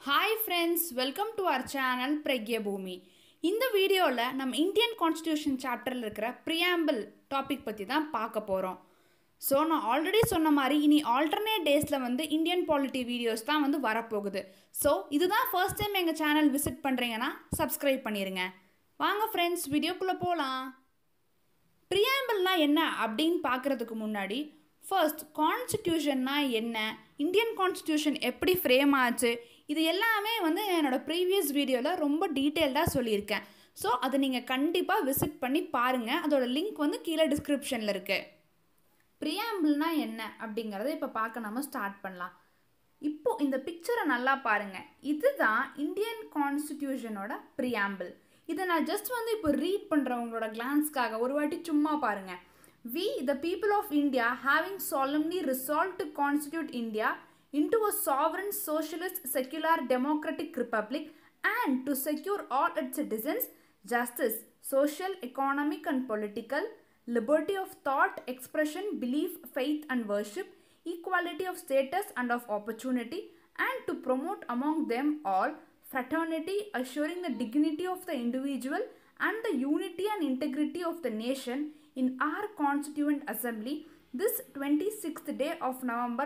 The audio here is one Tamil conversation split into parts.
hi friends welcome to our channel Pragya Bhoomi இந்த வீடியோவில் நம்ம இந்தியன் கான்ஸ்டியூஷன் சாப்டரில் இருக்கிற ப்ரியாம்பிள் டாபிக் பற்றி தான் பார்க்க போகிறோம் ஸோ நான் ஆல்ரெடி சொன்ன மாதிரி இனி ஆல்டர்னேட் டேஸில் வந்து இந்தியன் பாலிட்டி வீடியோஸ் தான் வந்து வரப்போகுது ஸோ இதுதான் ஃபர்ஸ்ட் டைம் எங்கள் சேனல் விசிட் பண்ணுறீங்கன்னா சப்ஸ்கிரைப் பண்ணிடுங்க வாங்க ஃப்ரெண்ட்ஸ் வீடியோக்குள்ளே போகலாம் ப்ரியாம்பிள்னா என்ன அப்படின்னு பார்க்குறதுக்கு முன்னாடி ஃபர்ஸ்ட் கான்ஸ்டியூஷன்னா என்ன இந்தியன் கான்ஸ்டியூஷன் எப்படி ஃப்ரேம் ஆச்சு இது எல்லாமே வந்து என்னோட ப்ரீவியஸ் வீடியோவில் ரொம்ப டீட்டெயில்டாக சொல்லியிருக்கேன் ஸோ அதை நீங்கள் கண்டிப்பாக விசிட் பண்ணி பாருங்கள் அதோட லிங்க் வந்து கீழே டிஸ்கிரிப்ஷனில் இருக்குது ப்ரியாம்பிள்னா என்ன அப்படிங்கிறத இப்போ பார்க்க நம்ம ஸ்டார்ட் பண்ணலாம் இப்போ இந்த பிக்சரை நல்லா பாருங்க இதுதான் இந்தியன் கான்ஸ்டிடியூஷனோட ப்ரியாம்பிள் இதை நான் ஜஸ்ட் வந்து இப்போ ரீட் பண்ணுறவங்களோட கிளான்ஸ்க்காக ஒரு வாட்டி சும்மா பாருங்க we the people of India having solemnly resolved to constitute India into a sovereign socialist secular democratic republic and to secure all its citizens justice social economic and political liberty of thought expression belief faith and worship equality of status and of opportunity and to promote among them all fraternity assuring the dignity of the individual and the unity and integrity of the nation in our constituent assembly this 26th day of November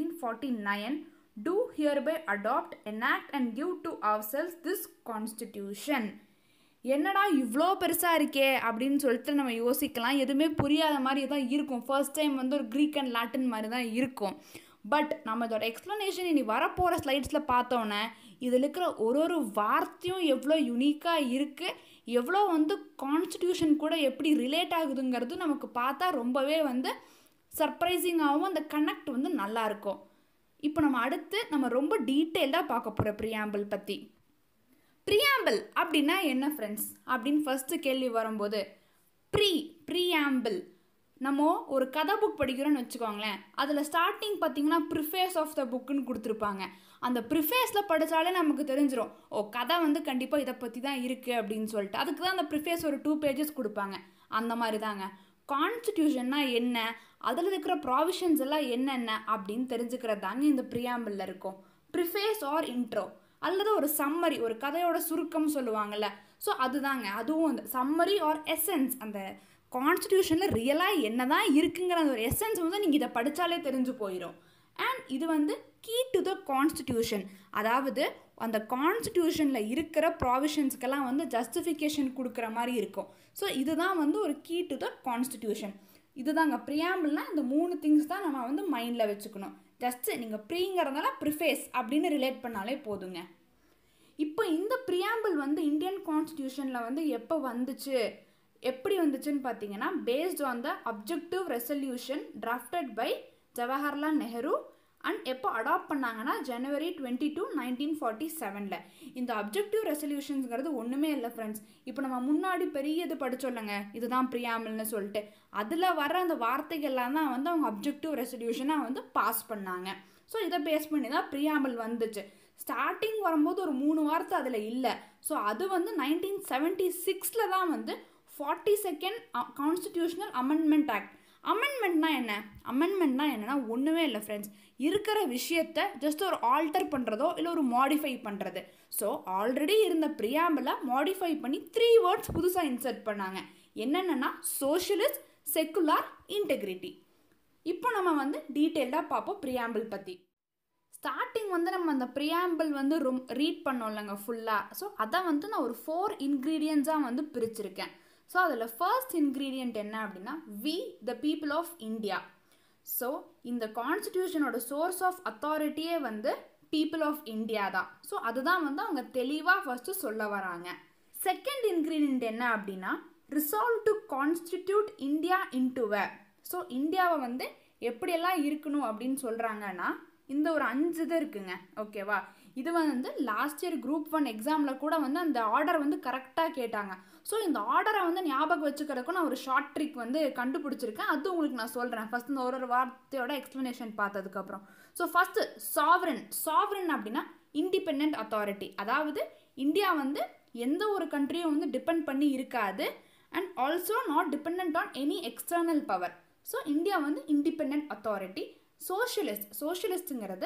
1949 do hereby adopt enact and give to ourselves this constitution என்னடா இவ்வளோ பெருசாக இருக்கே அப்படின்னு சொல்லிட்டு நம்ம யோசிக்கலாம் எதுவுமே புரியாத மாதிரி தான் இருக்கும் ஃபர்ஸ்ட் டைம் வந்து ஒரு க்ரீக் அண்ட் லாட்டின் மாதிரி தான் இருக்கும் பட் நம்ம இதோட எக்ஸ்ப்ளனேஷன் இனி வரப்போகிற ஸ்லைட்ஸில் பார்த்தோன்னே இதில் இருக்கிற ஒரு ஒரு வார்த்தையும் எவ்வளோ யுனிக்காக இருக்குது எவ்வளோ வந்து கான்ஸ்டியூஷன் கூட எப்படி ரிலேட் ஆகுதுங்கிறது நமக்கு பார்த்தா ரொம்பவே வந்து சர்ப்ரைசிங்காகவும் அந்த கனெக்ட் வந்து நல்லாயிருக்கும் இப்போ நம்ம அடுத்து நம்ம ரொம்ப டீட்டெயில்டாக பார்க்க போகிற ப்ரியாம்பிள் பற்றி ப்ரியாம்பிள் அப்படின்னா என்ன ஃப்ரெண்ட்ஸ் அப்படின்னு ஃபஸ்ட்டு கேள்வி வரும்போது ப்ரீ ப்ரியாம்பிள் நம்ம ஒரு கதை புக் படிக்கிறோன்னு வச்சுக்கோங்களேன் அதில் ஸ்டார்டிங் பார்த்தீங்கன்னா ப்ரிஃபேஸ் ஆஃப் த புக்குன்னு கொடுத்துருப்பாங்க அந்த ப்ரிஃபேஸில் படித்தாலே நமக்கு தெரிஞ்சிடும் ஓ கதை வந்து கண்டிப்பாக இதை பற்றி தான் இருக்குது அப்படின்னு சொல்லிட்டு அதுக்கு தான் அந்த ப்ரிஃபேஸ் ஒரு டூ பேஜஸ் கொடுப்பாங்க அந்த மாதிரி தாங்க கான்ஸ்டியூஷன்னா என்ன அதில் இருக்கிற ப்ராவிஷன்ஸ் எல்லாம் என்னென்ன அப்படின்னு தெரிஞ்சுக்கிறது தாங்க இந்த ப்ரியாம்பிளில் இருக்கும் ப்ரிஃபேஸ் ஆர் இன்ட்ரோ அல்லது ஒரு சம்மரி ஒரு கதையோட சுருக்கம் சொல்லுவாங்கல்ல ஸோ அதுதாங்க அதுவும் அந்த சம்மரி ஆர் எசன்ஸ் அந்த கான்ஸ்டியூஷனில் ரியலாக என்ன தான் இருக்குங்கிற அந்த ஒரு எசன்ஸ் வந்து நீங்கள் இதை படித்தாலே தெரிஞ்சு போயிடும் அண்ட் இது வந்து கீ டு த கான்ஸ்டியூஷன் அதாவது அந்த கான்ஸ்டியூஷனில் இருக்கிற ப்ராவிஷன்ஸ்க்கெல்லாம் வந்து ஜஸ்டிஃபிகேஷன் கொடுக்குற மாதிரி இருக்கும் ஸோ இதுதான் வந்து ஒரு கீ டு த கான்ஸ்டியூஷன் இதுதாங்க ப்ரியாம்பிள்னால் இந்த மூணு திங்ஸ் தான் நம்ம வந்து மைண்டில் வச்சுக்கணும் ஜஸ்ட்டு நீங்கள் ப்ரீங்கிறதுனால ப்ரிஃபேஸ் அப்படின்னு ரிலேட் பண்ணாலே போதுங்க இப்போ இந்த ப்ரியாம்பிள் வந்து இந்தியன் கான்ஸ்டியூஷனில் வந்து எப்போ வந்துச்சு எப்படி வந்துச்சுன்னு பார்த்தீங்கன்னா based on the objective resolution drafted by Jawaharlal Nehru and எப்போ அடாப்ட் பண்ணாங்கன்னா ஜனவரி டுவெண்ட்டி டூ நைன்டீன் ஃபார்ட்டி செவனில் இந்த அப்ஜெக்டிவ் ரெசல்யூஷன்ஸ்ங்கிறது ஒன்றுமே இல்லை ஃப்ரெண்ட்ஸ் இப்போ நம்ம முன்னாடி பெரிய இது படிச்சோல்லங்க இதுதான் ப்ரியாமிள்னு சொல்லிட்டு அதில் வர அந்த வார்த்தைகள்லாம் தான் வந்து அவங்க அப்ஜெக்டிவ் ரெசல்யூஷனாக வந்து பாஸ் பண்ணாங்க ஸோ இதை பேஸ் பண்ணி தான் ப்ரியாம்பிள் வந்துச்சு ஸ்டார்டிங் வரும்போது ஒரு மூணு வார்த்தை அதில் இல்லை ஸோ அது வந்து நைன்டீன் செவன்ட்டி சிக்ஸில் தான் வந்து forty second constitutional amendment act அமெண்ட்மெண்ட்னா என்ன அமெண்ட்மெண்ட்னா என்னன்னா ஒன்றுமே இல்லை ஃப்ரெண்ட்ஸ் இருக்கிற விஷயத்த ஜஸ்ட் ஒரு ஆல்டர் பண்ணுறதோ இல்லை ஒரு மாடிஃபை பண்ணுறது ஸோ ஆல்ரெடி இருந்த ப்ரியாம்பிளை மாடிஃபை பண்ணி த்ரீ வேர்ட்ஸ் புதுசாக இன்சர்ட் பண்ணாங்க என்னென்னா சோஷியலிஸ்ட் செக்குலார் இன்டெகிரிட்டி இப்போ நம்ம வந்து டீட்டெயில்டாக பார்ப்போம் ப்ரியாம்பிள் பற்றி ஸ்டார்டிங் வந்து நம்ம அந்த ப்ரியாம்பிள் வந்து ரொம் ரீட் பண்ணோம்லங்க ஃபுல்லாக ஸோ அதை வந்து நான் ஒரு ஃபோர் இன்க்ரீடியன்ஸாக வந்து பிரிச்சிருக்கேன் ஸோ அதில் ஃபர்ஸ்ட் இன்க்ரீடியண்ட் என்ன அப்படின்னா we the people of India so இந்த கான்ஸ்டியூஷனோட சோர்ஸ் ஆஃப் அத்தாரிட்டியே வந்து பீப்புள் ஆஃப் இந்தியா தான் ஸோ அதுதான் வந்து அவங்க தெளிவாக ஃபஸ்ட்டு சொல்ல வராங்க செகண்ட் இன்க்ரீடியண்ட் என்ன அப்படின்னா ரிசால்வ் டு கான்ஸ்டிடியூட் இந்தியா இன்டுவ ஸோ இந்தியாவை வந்து எப்படியெல்லாம் இருக்கணும் அப்படின்னு சொல்கிறாங்கன்னா இந்த ஒரு அஞ்சு இது இருக்குங்க ஓகேவா இது வந்து லாஸ்ட் இயர் குரூப் ஒன் எக்ஸாமில் கூட வந்து அந்த ஆர்டர் வந்து கரெக்டாக கேட்டாங்க ஸோ இந்த ஆர்டரை வந்து ஞாபகம் வச்சுக்கிறதுக்கும் நான் ஒரு ஷார்ட் ட்ரிக் வந்து கண்டுபிடிச்சிருக்கேன் அது உங்களுக்கு நான் சொல்கிறேன் ஃபஸ்ட் இந்த ஒரு ஒரு வார்த்தையோட எக்ஸ்ப்ளனேஷன் பார்த்ததுக்கப்புறம் ஸோ ஃபஸ்ட்டு சாவரன் சாவரன் அப்படின்னா இண்டிபெண்ட் அத்தாரிட்டி அதாவது இந்தியா வந்து எந்த ஒரு கண்ட்ரியும் வந்து டிபெண்ட் பண்ணி இருக்காது and also not depend on any external power so India வந்து இண்டிபெண்ட் அத்தாரிட்டி சோஷியலிஸ்ட் சோஷியலிஸ்ட்டுங்கிறது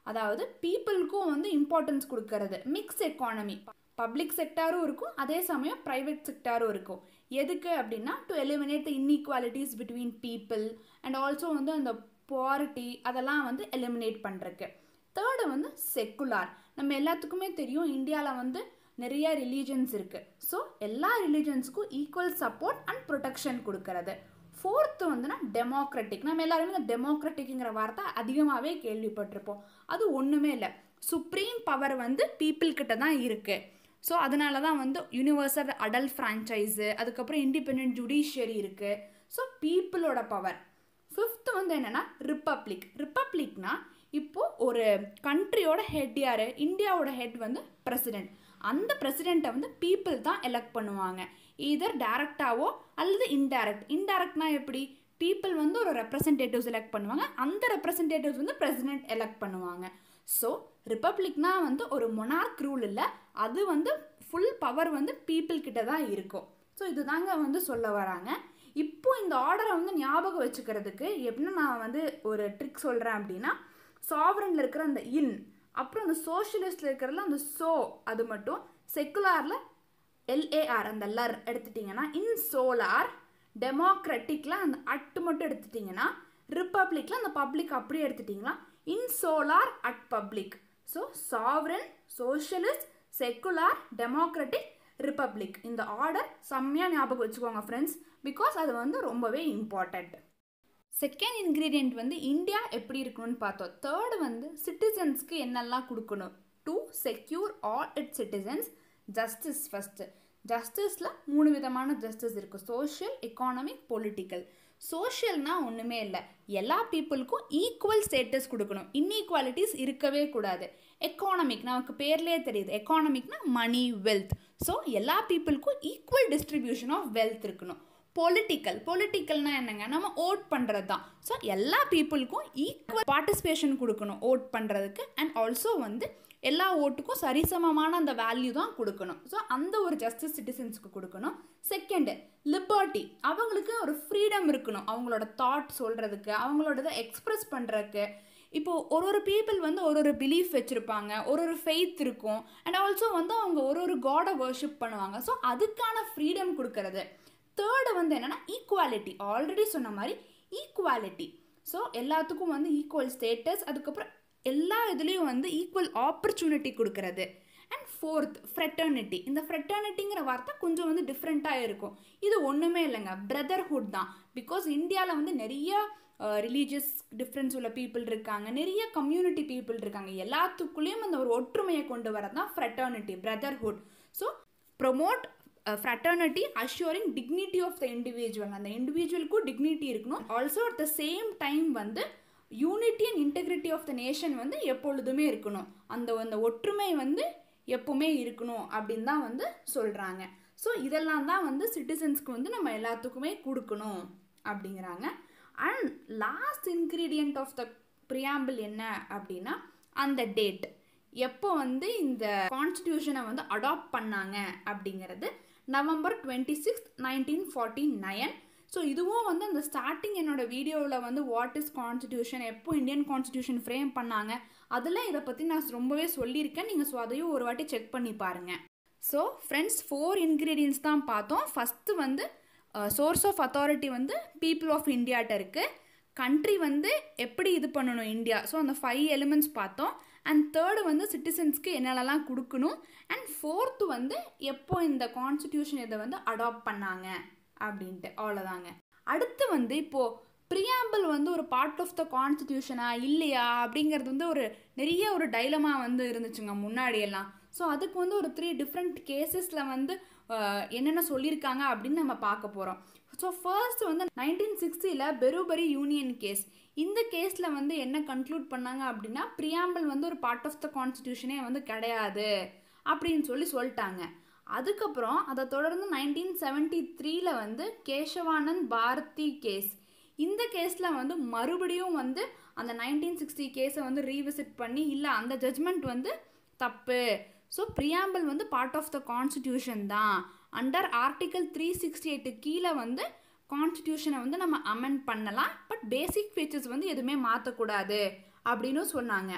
அதாவது பீப்புளுக்கும் வந்து இம்பார்ட்டன்ஸ் கொடுக்கறது மிக்ஸ் எக்கானமி பப்ளிக் செக்டாரும் இருக்கும் அதே சமயம் ப்ரைவேட் செக்டாரும் இருக்கும் எதுக்கு அப்படின்னா to eliminate the inequalities between people and also வந்து அந்த பாரிட்டி அதெல்லாம் வந்து எலிமினேட் பண்ணுறக்கு தேர்டு வந்து செக்குலார் நம்ம எல்லாத்துக்குமே தெரியும் இந்தியாவில் வந்து நிறைய ரிலீஜன்ஸ் இருக்குது ஸோ எல்லா ரிலீஜன்ஸுக்கும் ஈக்குவல் சப்போர்ட் அண்ட் ப்ரொடெக்ஷன் கொடுக்கறது ஃபோர்த்து வந்துன்னா டெமோக்ராட்டிக் நம்ம எல்லாருமே இந்த டெமோக்ராட்டிக்ங்கிற வார்த்தை அதிகமாகவே கேள்விப்பட்டிருப்போம் அது ஒன்றுமே இல்லை சுப்ரீம் பவர் வந்து பீப்புள் கிட்ட தான் இருக்குது ஸோ அதனால தான் வந்து யூனிவர்சல் அடல்ட் ஃப்ரான்ச்சைஸு அதுக்கப்புறம் இண்டிபெண்ட் ஜுடிஷியரி இருக்குது ஸோ பீப்புளோட பவர் ஃபிஃப்த்து வந்து என்னென்னா ரிப்பப்ளிக் ரிப்பப்ளிக்னா இப்போது ஒரு கண்ட்ரியோட ஹெட் யார் இந்தியாவோட ஹெட் வந்து பிரசிடென்ட் அந்த பிரசிடெண்ட்டை வந்து பீப்புள் தான் எலெக்ட் பண்ணுவாங்க இதர் டேரக்டாவோ அல்லது இன்டைரக்ட் இன்டைரக்ட்னா எப்படி பீப்புள் வந்து ஒரு ரெப்ரசன்டேட்டிவ்ஸ் எலெக்ட் பண்ணுவாங்க அந்த ரெப்ரசன்டேட்டிவ்ஸ் வந்து பிரசிடென்ட் எலெக்ட் பண்ணுவாங்க ஸோ ரிப்பப்ளிக்னா வந்து ஒரு மொனார்க் ரூல் இல்லை அது வந்து ஃபுல் பவர் வந்து பீப்புள் கிட்ட தான் இருக்கும் ஸோ இதுதாங்க வந்து சொல்ல வராங்க இப்போ இந்த ஆர்டரை வந்து ஞாபகம் வச்சுக்கிறதுக்கு எப்படின்னா நான் வந்து ஒரு ட்ரிக் சொல்கிறேன் அப்படின்னா சாவரனில் இருக்கிற அந்த இன் அப்புறம் அந்த சோஷியலிஸ்டில் இருக்கிறதுல அந்த சோ அது மட்டும் செக்குலாரில் எல்ஏஆர் அந்த லர் எடுத்துட்டிங்கன்னா இன் சோலார் டெமோக்ராட்டிக்கில் அந்த அட்டு மட்டும் எடுத்துட்டிங்கன்னா ரிப்பப்ளிக்கில் அந்த பப்ளிக் அப்படியே எடுத்துட்டிங்களா in solar at public so sovereign socialist secular democratic republic இந்த ஆர்டர் செம்மையாக ஞாபகம் வச்சுக்கோங்க ஃப்ரெண்ட்ஸ் பிகாஸ் அது வந்து ரொம்பவே இம்பார்ட்டண்ட் செகண்ட் இன்க்ரீடியண்ட் வந்து இந்தியா எப்படி இருக்கணும்னு பார்த்தோம் தேர்டு வந்து சிட்டிசன்ஸ்க்கு என்னெல்லாம் கொடுக்கணும் to secure all it citizens justice first ஜஸ்டிஸில் மூணு விதமான ஜஸ்டிஸ் இருக்குது சோஷியல் எக்கானமிக் பொலிட்டிக்கல் சோஷியல்னா ஒன்றுமே இல்லை எல்லா பீப்புளுக்கும் ஈக்குவல் ஸ்டேட்டஸ் கொடுக்கணும் இன்இக்வாலிட்டிஸ் இருக்கவே கூடாது எக்கானமிக் நமக்கு பேர்லேயே தெரியுது எக்கானமிக்னா மணி வெல்த் ஸோ எல்லா பீப்புளுக்கும் ஈக்குவல் டிஸ்ட்ரிபியூஷன் ஆஃப் வெல்த் இருக்கணும் பொலிட்டிக்கல் பொலிட்டிக்கல்னா என்னங்க நம்ம ஓட் பண்ணுறது தான் ஸோ எல்லா பீப்புளுக்கும் ஈக்குவல் பார்ட்டிசிபேஷன் கொடுக்கணும் ஓட் பண்ணுறதுக்கு அண்ட் ஆல்சோ வந்து எல்லா ஓட்டுக்கும் சரிசமமான அந்த வேல்யூ தான் கொடுக்கணும் ஸோ அந்த ஒரு ஜஸ்டிஸ் சிட்டிசன்ஸ்க்கு கொடுக்கணும் செகண்டு லிபர்ட்டி அவங்களுக்கு ஒரு ஃப்ரீடம் இருக்கணும் அவங்களோட தாட் சொல்கிறதுக்கு அவங்களோட இதை எக்ஸ்ப்ரெஸ் பண்ணுறதுக்கு இப்போது ஒரு ஒரு பீப்புள் வந்து ஒரு ஒரு பிலீஃப் வச்சுருப்பாங்க ஒரு ஒரு ஃபெய்த் இருக்கும் அண்ட் ஆல்சோ வந்து அவங்க ஒரு ஒரு காடை வர்ஷிப் பண்ணுவாங்க ஸோ அதுக்கான ஃப்ரீடம் கொடுக்கறது தேர்டு வந்து என்னென்னா ஈக்குவாலிட்டி ஆல்ரெடி சொன்ன மாதிரி ஈக்குவாலிட்டி ஸோ எல்லாத்துக்கும் வந்து ஈக்குவல் ஸ்டேட்டஸ் அதுக்கப்புறம் எல்லா இதுலேயும் வந்து ஈக்குவல் ஆப்பர்ச்சுனிட்டி கொடுக்கறது அண்ட் ஃபோர்த் ஃப்ரெட்டர்னிட்டி இந்த ஃப்ரெட்டர்னிட்டிங்கிற வார்த்தை கொஞ்சம் வந்து டிஃப்ரெண்ட்டாக இருக்கும் இது ஒன்றுமே இல்லைங்க பிரதர்ஹுட் தான் பிகாஸ் இந்தியாவில் வந்து நிறைய ரிலீஜியஸ் டிஃப்ரென்ஸ் உள்ள பீப்புள் இருக்காங்க நிறைய கம்யூனிட்டி பீப்புள் இருக்காங்க எல்லாத்துக்குள்ளேயும் அந்த ஒரு ஒற்றுமையை கொண்டு வரது தான் fraternity brotherhood so promote fraternity assuring dignity of the individual அந்த இண்டிவிஜுவலுக்கும் டிக்னிட்டி இருக்கணும் also at the same time வந்து unity and integrity of the nation வந்து எப்பொழுதுமே இருக்கணும் அந்த அந்த ஒற்றுமை வந்து எப்பவுமே இருக்கணும் அப்படின்னு தான் வந்து சொல்கிறாங்க ஸோ இதெல்லாம் தான் வந்து சிட்டிசன்ஸ்க்கு வந்து நம்ம எல்லாத்துக்குமே கொடுக்கணும் அப்படிங்கிறாங்க and last ingredient of the preamble என்ன அப்படின்னா அந்த டேட் எப்போ வந்து இந்த கான்ஸ்டியூஷனை வந்து அடாப்ட் பண்ணாங்க அப்படிங்கிறது November twenty six nineteen forty nine so இதுவும் வந்து அந்த ஸ்டார்டிங் என்னோட வீடியோவில் வந்து வாட் இஸ் கான்ஸ்டியூஷன் எப்போ இந்தியன் கான்ஸ்டியூஷன் ஃப்ரேம் பண்ணாங்க அதில் இதை பற்றி நான் ரொம்பவே சொல்லியிருக்கேன் நீங்கள் ஸோ அதையும் ஒரு வாட்டி செக் பண்ணி பாருங்கள் ஸோ ஃப்ரெண்ட்ஸ் ஃபோர் இன்க்ரீடியன்ஸ் தான் பார்த்தோம் ஃபஸ்ட்டு வந்து சோர்ஸ் ஆஃப் அத்தாரிட்டி வந்து பீப்புள் ஆஃப் இந்தியாட்ட இருக்குது கண்ட்ரி வந்து எப்படி இது பண்ணணும் இந்தியா ஸோ அந்த ஃபைவ் எலிமெண்ட்ஸ் பார்த்தோம் அண்ட் தேர்டு வந்து சிட்டிசன்ஸ்க்கு என்னென்னலாம் கொடுக்கணும் அண்ட் ஃபோர்த்து வந்து எப்போ இந்த கான்ஸ்டியூஷன் இதை வந்து அடாப்ட் பண்ணாங்க அப்படின்ட்டு அவ்வளோதாங்க அடுத்து வந்து இப்போது ப்ரியாம்பிள் வந்து ஒரு பார்ட் ஆஃப் த கான்ஸ்டியூஷனா இல்லையா அப்படிங்கிறது வந்து ஒரு நிறைய ஒரு டைலமா வந்து இருந்துச்சுங்க முன்னாடியெல்லாம் ஸோ அதுக்கு வந்து ஒரு த்ரீ டிஃப்ரெண்ட் கேசஸில் வந்து என்னென்ன சொல்லியிருக்காங்க அப்படின்னு நம்ம பார்க்க போகிறோம் ஸோ ஃபர்ஸ்ட் வந்து நைன்டீன் சிக்ஸ்டியில் பெருபரி யூனியன் கேஸ் இந்த கேஸில் வந்து என்ன கன்க்ளூட் பண்ணாங்க அப்படின்னா ப்ரியாம்பிள் வந்து ஒரு பார்ட் ஆஃப் த கான்ஸ்டியூஷனே வந்து கிடையாது அப்படின்னு சொல்லி சொல்லிட்டாங்க அதுக்கப்புறம் அதை தொடர்ந்து நைன்டீன் செவன்டி த்ரீல வந்து கேசவானந்த் பாரதி கேஸ் இந்த கேஸில் வந்து மறுபடியும் வந்து அந்த நைன்டீன் சிக்ஸ்டி கேஸை வந்து ரீவிசிட் பண்ணி இல்லை அந்த ஜட்ஜ்மெண்ட் வந்து தப்பு ஸோ ப்ரியாம்பிள் வந்து பார்ட் ஆஃப் த கான்ஸ்டியூஷன் தான் under article three sixty eight கீழே வந்து கான்ஸ்டியூஷனை வந்து நம்ம அமெண்ட் பண்ணலாம் பட் பேசிக் ஃபீச்சர்ஸ் வந்து எதுவுமே மாற்றக்கூடாது அப்படின்னு சொன்னாங்க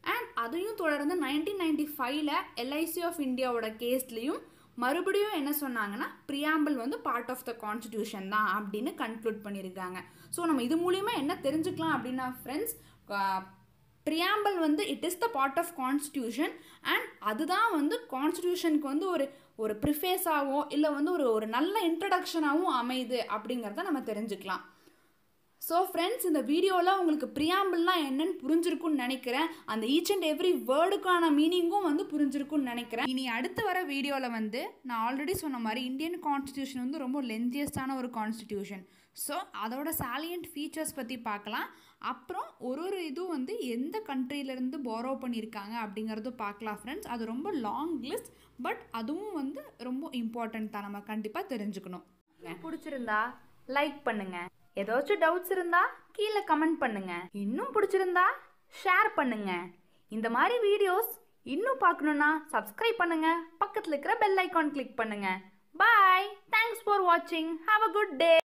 அண்ட் அதையும் தொடர்ந்து நைன்டீன் நைன்டி ஃபைவ்ல எல்ஐசி ஆஃப் இந்தியாவோட கேஸ்லேயும் மறுபடியும் என்ன சொன்னாங்கன்னா ப்ரியாம்பிள் வந்து பார்ட் ஆஃப் த கான்ஸ்டியூஷன் தான் அப்படின்னு கன்க்ளூட் பண்ணியிருக்காங்க ஸோ நம்ம இது மூலியமாக என்ன தெரிஞ்சுக்கலாம் அப்படின்னா ஃப்ரெண்ட்ஸ் ப்ரியாம்பிள் வந்து it is the part of constitution and அதுதான் வந்து கான்ஸ்டியூஷனுக்கு வந்து ஒரு ஒரு ப்ரிஃபேஸாகவோ இல்லை வந்து ஒரு ஒரு நல்ல இன்ட்ரடக்ஷனாகவும் அமையுது அப்படிங்கிறத நம்ம தெரிஞ்சுக்கலாம் ஸோ ஃப்ரெண்ட்ஸ் இந்த வீடியோவில் உங்களுக்கு ப்ரியாம்பிள்லாம் என்னன்னு புரிஞ்சிருக்கும்னு நினைக்கிறேன் அந்த ஈச் அண்ட் எவ்ரி வேர்டுக்கான மீனிங்கும் வந்து புரிஞ்சிருக்கும்னு நினைக்கிறேன் இனி அடுத்து வர வீடியோவில் வந்து நான் ஆல்ரெடி சொன்ன மாதிரி இந்தியன் கான்ஸ்டியூஷன் வந்து ரொம்ப லென்த்தியஸ்டான ஒரு கான்ஸ்டியூஷன் ஸோ அதோட சாலியன்ட் ஃபீச்சர்ஸ் பற்றி பார்க்கலாம் அப்புறம் ஒரு ஒரு இதுவும் வந்து எந்த கண்ட்ரிலேருந்து பாரோ பண்ணியிருக்காங்க அப்படிங்கிறதும் பார்க்கலாம் ஃப்ரெண்ட்ஸ் அது ரொம்ப லாங் லிஸ்ட் பட் அதுவும் வந்து ரொம்ப இம்பார்ட்டன்ட் தான் நம்ம கண்டிப்பாக தெரிஞ்சுக்கணும் பிடிச்சிருந்தா லைக் பண்ணுங்க ஏதாச்சும் டவுட்ஸ் இருந்தா கீழே கமெண்ட் பண்ணுங்க இன்னும் பிடிச்சிருந்தா ஷேர் பண்ணுங்க இந்த மாதிரி வீடியோஸ் இன்னும் பார்க்கணுன்னா சப்ஸ்கிரைப் பண்ணுங்க பக்கத்தில் இருக்கிற பெல் ஐக்கான் கிளிக் பண்ணுங்க பாய் தேங்க்ஸ் ஃபார் வாட்சிங் ஹாவ் அ குட் டே